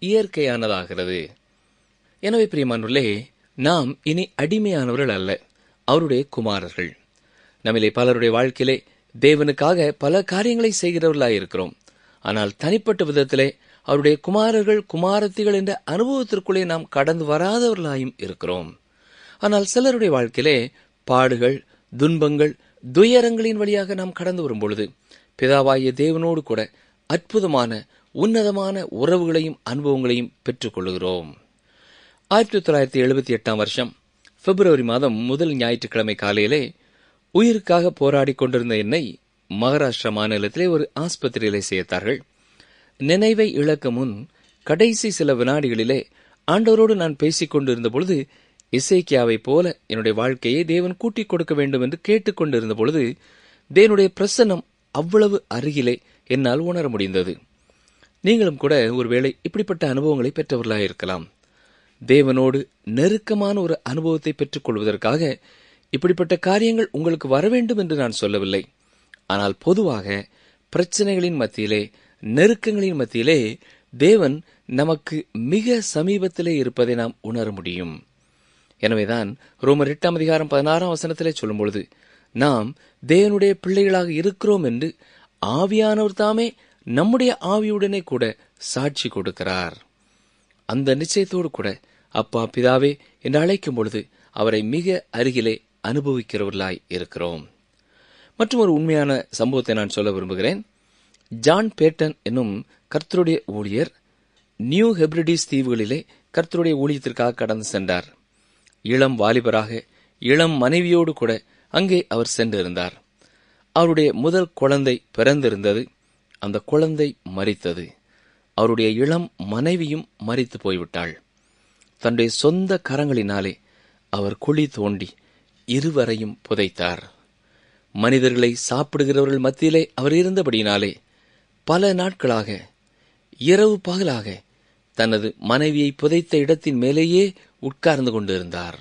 இயற்கையானதாகிறது எனவே பிரியமானுள்ளே நாம் இனி அடிமையானவர்கள் அல்ல அவருடைய குமாரர்கள் நம்மிலே பலருடைய வாழ்க்கையிலே தேவனுக்காக பல காரியங்களை செய்கிறவர்களாய் இருக்கிறோம் ஆனால் தனிப்பட்ட விதத்திலே அவருடைய குமாரர்கள் குமாரத்திகள் என்ற அனுபவத்திற்குள்ளே நாம் கடந்து வராதவர்களாயும் இருக்கிறோம் ஆனால் சிலருடைய வாழ்க்கையிலே பாடுகள் துன்பங்கள் துயரங்களின் வழியாக நாம் கடந்து வரும் பொழுது பிதாவாகிய தேவனோடு கூட அற்புதமான உன்னதமான உறவுகளையும் அனுபவங்களையும் பெற்றுக்கொள்கிறோம் ஆயிரத்தி தொள்ளாயிரத்தி எழுபத்தி எட்டாம் வருஷம் பிப்ரவரி மாதம் முதல் ஞாயிற்றுக்கிழமை காலையிலே உயிருக்காக போராடி கொண்டிருந்த என்னை மகாராஷ்டிரா மாநிலத்திலே ஒரு ஆஸ்பத்திரியிலே சேர்த்தார்கள் நினைவை இழக்க முன் கடைசி சில வினாடிகளிலே ஆண்டவரோடு நான் பேசிக் கொண்டிருந்த பொழுது இசைக்கியாவை போல என்னுடைய வாழ்க்கையை தேவன் கூட்டிக் கொடுக்க வேண்டும் என்று கேட்டுக்கொண்டிருந்த பொழுது தேவனுடைய பிரசன்னம் அவ்வளவு அருகிலே என்னால் உணர முடிந்தது நீங்களும் கூட ஒருவேளை இப்படிப்பட்ட அனுபவங்களை பெற்றவர்களாக இருக்கலாம் தேவனோடு நெருக்கமான ஒரு அனுபவத்தை பெற்றுக் கொள்வதற்காக இப்படிப்பட்ட காரியங்கள் உங்களுக்கு வர வேண்டும் என்று நான் சொல்லவில்லை ஆனால் பொதுவாக பிரச்சனைகளின் மத்தியிலே நெருக்கங்களின் மத்தியிலே தேவன் நமக்கு மிக சமீபத்திலே இருப்பதை நாம் உணர முடியும் எனவேதான் ரோமர் எட்டாம் அதிகாரம் பதினாறாம் வசனத்திலே சொல்லும் பொழுது நாம் தேவனுடைய பிள்ளைகளாக இருக்கிறோம் என்று ஆவியானவர் தாமே நம்முடைய ஆவியுடனே கூட சாட்சி கொடுக்கிறார் அந்த நிச்சயத்தோடு கூட அப்பா பிதாவே என்று அழைக்கும் பொழுது அவரை மிக அருகிலே அனுபவிக்கிறவர்களாய் இருக்கிறோம் மற்றும் ஒரு உண்மையான சம்பவத்தை நான் சொல்ல விரும்புகிறேன் ஜான் பேட்டன் என்னும் கர்த்தருடைய ஊழியர் நியூ ஹெப்ரிடிஸ் தீவுகளிலே கர்த்தருடைய ஊழியத்திற்காக கடந்து சென்றார் இளம் வாலிபராக இளம் மனைவியோடு கூட அங்கே அவர் சென்றிருந்தார் அவருடைய முதல் குழந்தை பிறந்திருந்தது அந்த குழந்தை மரித்தது அவருடைய இளம் மனைவியும் மரித்து போய்விட்டாள் தன்னுடைய சொந்த கரங்களினாலே அவர் குழி தோண்டி இருவரையும் புதைத்தார் மனிதர்களை சாப்பிடுகிறவர்கள் மத்தியிலே அவர் இருந்தபடியினாலே பல நாட்களாக இரவு பகலாக தனது மனைவியை புதைத்த இடத்தின் மேலேயே உட்கார்ந்து கொண்டிருந்தார்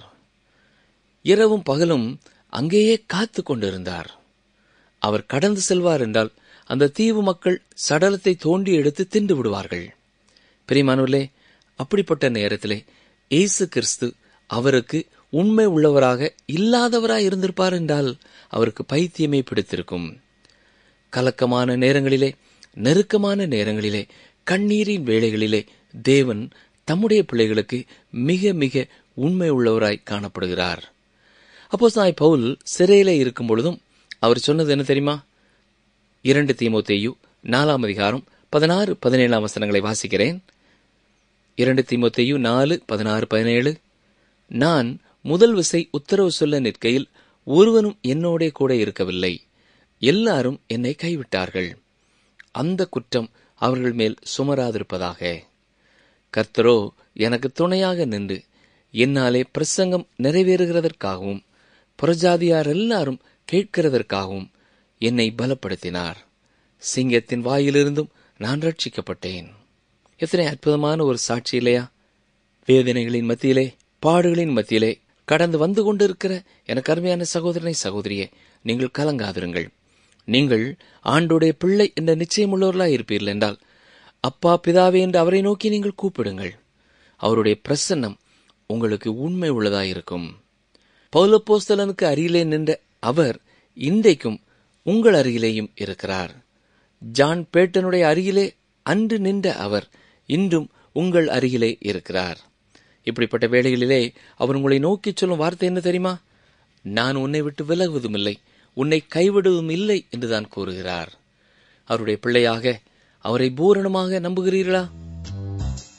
இரவும் பகலும் அங்கேயே காத்து கொண்டிருந்தார் அவர் கடந்து செல்வார் என்றால் அந்த தீவு மக்கள் சடலத்தை தோண்டி எடுத்து தின்று விடுவார்கள் பிரிமானூர்லே அப்படிப்பட்ட நேரத்திலே இயேசு கிறிஸ்து அவருக்கு உண்மை உள்ளவராக இல்லாதவராய் இருந்திருப்பார் என்றால் அவருக்கு பைத்தியமே பிடித்திருக்கும் கலக்கமான நேரங்களிலே நெருக்கமான நேரங்களிலே கண்ணீரின் வேளைகளிலே தேவன் தம்முடைய பிள்ளைகளுக்கு மிக மிக உண்மை உள்ளவராய் காணப்படுகிறார் அப்போ சாய் பவுல் சிறையிலே இருக்கும் பொழுதும் அவர் சொன்னது என்ன தெரியுமா இரண்டு தீமோத்தேயு நாலாம் அதிகாரம் பதினாறு பதினேழாம் வசனங்களை வாசிக்கிறேன் இரண்டு தீமோத்தேயு நாலு பதினாறு பதினேழு நான் முதல் விசை உத்தரவு சொல்ல நிற்கையில் ஒருவனும் என்னோடே கூட இருக்கவில்லை எல்லாரும் என்னை கைவிட்டார்கள் அந்த குற்றம் அவர்கள் மேல் சுமராதிருப்பதாக கர்த்தரோ எனக்கு துணையாக நின்று என்னாலே பிரசங்கம் நிறைவேறுகிறதற்காகவும் புறஜாதியார் எல்லாரும் கேட்கிறதற்காகவும் என்னை பலப்படுத்தினார் சிங்கத்தின் வாயிலிருந்தும் நான் ரட்சிக்கப்பட்டேன் எத்தனை அற்புதமான ஒரு சாட்சி இல்லையா வேதனைகளின் மத்தியிலே பாடுகளின் மத்தியிலே கடந்து வந்து கொண்டிருக்கிற எனக்கு அருமையான சகோதரனை சகோதரியே நீங்கள் கலங்காதிருங்கள் நீங்கள் ஆண்டோடைய பிள்ளை என்ற நிச்சயமுள்ளவர்களாய் இருப்பீர்கள் என்றால் அப்பா பிதாவே என்று அவரை நோக்கி நீங்கள் கூப்பிடுங்கள் அவருடைய பிரசன்னம் உங்களுக்கு உண்மை உள்ளதாயிருக்கும் பௌலப்போஸ்தலனுக்கு அருகிலே நின்ற அவர் இன்றைக்கும் உங்கள் அருகிலேயும் இருக்கிறார் ஜான் பேட்டனுடைய அருகிலே அன்று நின்ற அவர் இன்றும் உங்கள் அருகிலே இருக்கிறார் இப்படிப்பட்ட வேளைகளிலே அவர் உங்களை நோக்கி சொல்லும் வார்த்தை என்ன தெரியுமா நான் உன்னை விட்டு விலகுவதும் இல்லை உன்னை கைவிடுவதும் இல்லை என்றுதான் கூறுகிறார் அவருடைய பிள்ளையாக அவரை பூரணமாக நம்புகிறீர்களா